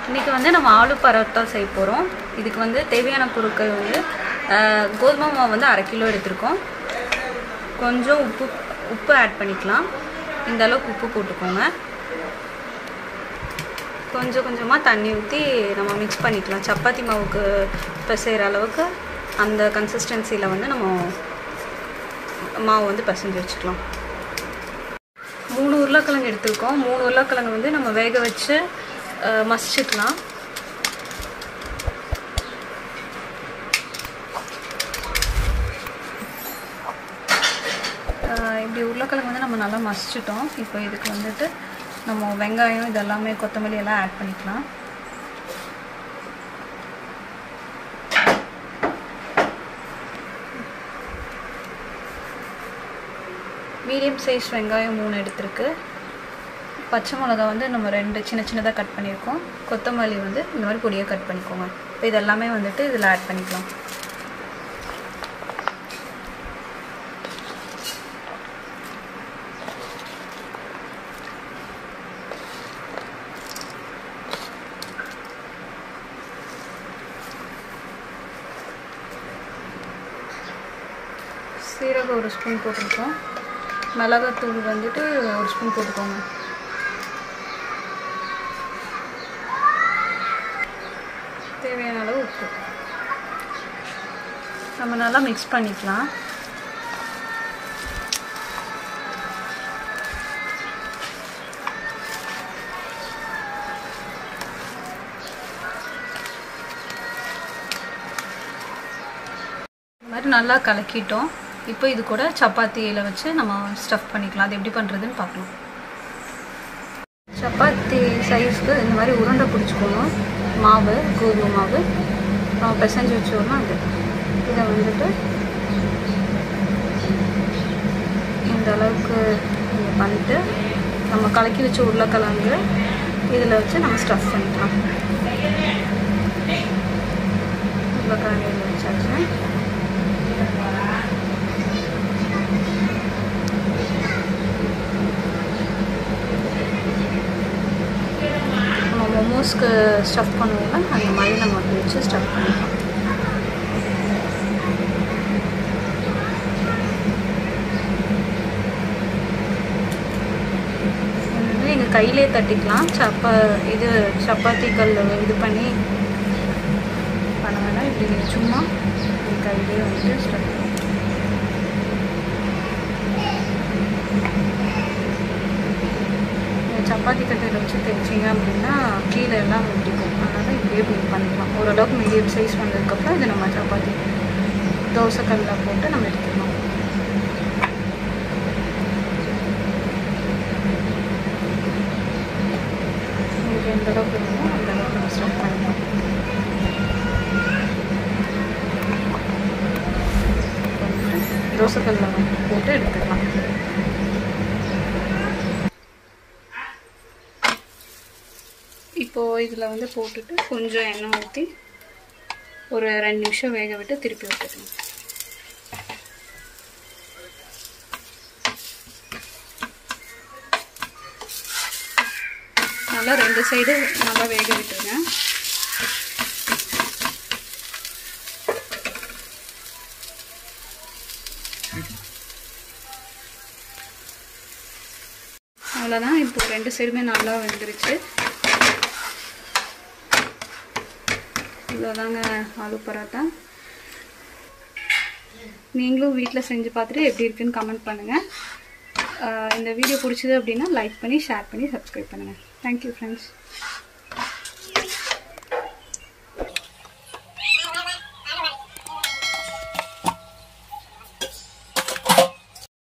இன்றைக்கி வந்து நம்ம ஆலு பரோட்டா செய்ய போகிறோம் இதுக்கு வந்து தேவையான பொருட்கள் வந்து ஆஹ், கோதுமை மாவு வந்து அரை கிலோ எடுத்திருக்கோம் கொஞ்சம் உப்பு உப்பு ஆட் பண்ணிக்கலாம் இந்த அளவுக்கு உப்பு போட்டுக்கோங்க கொஞ்சம் கொஞ்சமாக தண்ணி ஊற்றி நம்ம மிக்ஸ் பண்ணிக்கலாம் சப்பாத்தி மாவுக்கு பிசைகிற அளவுக்கு அந்த கன்சிஸ்டன்சியில் வந்து நம்ம மாவு வந்து பிசைஞ்சு வச்சுக்கலாம் மூணு உருளைக்கிழங்கு எடுத்திருக்கோம் மூணு உருளைக்கிழங்கு வந்து நம்ம வேக வச்சு அஹ், மசிச்சுக்கலாம் அஹ், இப்படி உருளைக்கிழங்கு வந்து நம்ம நல்லா மசிச்சிட்டோம் இப்போ இதுக்கு வந்துட்டு நம்ம வெங்காயம் இதெல்லாமே கொத்தமல்லி எல்லாம் ஆட் பண்ணிக்கலாம் மீடியம் சைஸ் வெங்காயம் மூணு எடுத்திருக்கு பச்சை மிளகா வந்து நம்ம ரெண்டு சின்ன சின்னதாக கட் பண்ணியிருக்கோம் கொத்தமல்லி வந்து இந்த மாதிரி பொடியாக கட் பண்ணிக்கோங்க இப்போ இதெல்லாமே வந்துட்டு இதில் ஆட் பண்ணிக்கலாம் சீரகம் ஒரு ஸ்பூன் போட்டிருக்கோம் மிளகாத்தூள் வந்துட்டு ஒரு ஸ்பூன் போட்டுக்கோங்க தேவையான அளவு உப்பு நம்ம நல்லா மிக்ஸ் பண்ணிக்கலாம் இந்த மாதிரி நல்லா கலக்கிட்டோம் இப்போ இது கூட சப்பாத்தியில் வச்சு நம்ம ஸ்டஃப் பண்ணிக்கலாம் அது எப்படி பண்ணுறதுன்னு பார்க்கலாம் சப்பாத்தி சைஸ்க்கு இந்த மாதிரி உருண்டை பிடிச்சிக்கணும் மாவு கோதுமை மாவு நம்ம பிசைஞ்சு வச்சோம்னா அது இதை வந்துட்டு இந்த அளவுக்கு இதை பண்ணிட்டு நம்ம கலக்கி வச்ச உருளைக்கிழங்கு இதில் வச்சு நம்ம ஸ்டஃப் பண்ணிக்கலாம் உருளைக்கிழங்கு இதில் வச்சாச்சு நம்ம மோமோஸ்க்கு ஸ்டஃப் பண்ணுவோம்ல அந்த மாதிரி நம்ம அப்படி வச்சு ஸ்டஃப் பண்ணிக்கலாம் இது வந்து நீங்கள் கையிலே தட்டிக்கலாம் சப்பா இது சப்பாத்தி கல் இது பண்ணி பண்ண வேண்டாம் இப்படி நீங்க சும்மா இப்படி கையிலே வந்துட்டு ஸ்டஃப் நீங்கள் சப்பாத்தி கட்டையில் வச்சு தைச்சிங்க அப்படின்னா கீழே எல்லாம் ஒட்டிக்கும் அதனால் இப்படியே இப்படி பண்ணிக்கலாம் ஓரளவுக்கு மீடியம் சைஸ் வந்ததுக்கப்புறம் இது நம்ம சப்பாத்தி தோசைக்கல்லில் போட்டு நம்ம எடுத்துக்கலாம் உங்களுக்கு எந்த அளவுக்கு வேணுமோ அந்த அளவுக்கு நம்ம ஸ்டஃப் பண்ணிக்கலாம் தோசைக்கல்லில் போட்டு எடுத்துக்கலாம் இப்போது இதில் வந்து போட்டுட்டு கொஞ்சம் எண்ணெய் ஊற்றி ஒரு ரெண்டு நிமிஷம் வேக விட்டு திருப்பி விட்டுக்கணும் நல்லா ரெண்டு சைடு நல்லா வேக விட்டுருங்க அவ்வளோதான் இப்போ ரெண்டு சைடுமே நல்லா வெந்துருச்சு இவ்வளோதாங்க ஆலு பரோட்டா நீங்களும் வீட்டில் செஞ்சு பார்த்துட்டு எப்படி இருக்குன்னு கமெண்ட் பண்ணுங்கள் இந்த வீடியோ பிடிச்சது அப்படின்னா லைக் பண்ணி ஷேர் பண்ணி சப்ஸ்கிரைப் பண்ணுங்கள் தேங்க்யூ ஃப்ரெண்ட்ஸ்